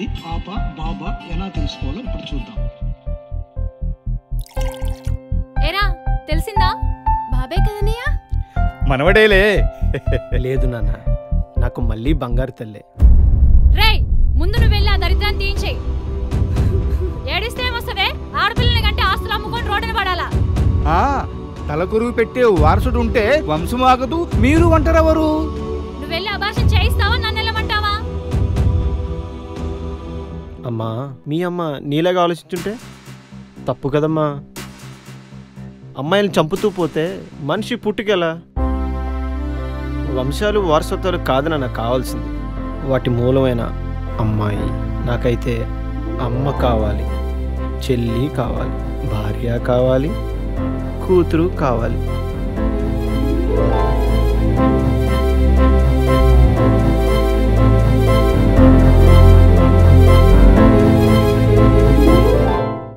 అది పాప బాబా ఎలా తెలుసుకోవాలో ఇప్పుడు చూద్దాం ఏరా తెలిసిందా బాబే కదనయ్యా మనవడేలే లేదు నాన్న నాకు మళ్ళీ బంగారు తల్లే రేయ్ ముందు నువ్వు వెళ్ళి ఆ దరిద్రాన్ని తీయించేయి ఏడిస్తే ఏమొస్తదే ఆడపిల్లని కంటే ఆస్తులు అమ్ముకొని రోడ్డున పడాలా ఆ తలకొరువు పెట్టే వారసుడు ఉంటే వంశం ఆగదు మీరు వంటరెవరు నువ్వు వెళ్ళి అభాషణ చేయిస్తావా నన్ను వెళ్ళమంటావా అమ్మా మీ అమ్మ నీలాగా ఆలోచించుంటే తప్పు కదమ్మా అమ్మాయిని చంపుతూ పోతే మనిషి పుట్టుకెలా వంశాలు వారసత్వాలు కాదు నాన్న కావాల్సింది వాటి మూలమైన అమ్మాయి నాకైతే అమ్మ కావాలి చెల్లి కావాలి భార్య కావాలి కూతురు కావాలి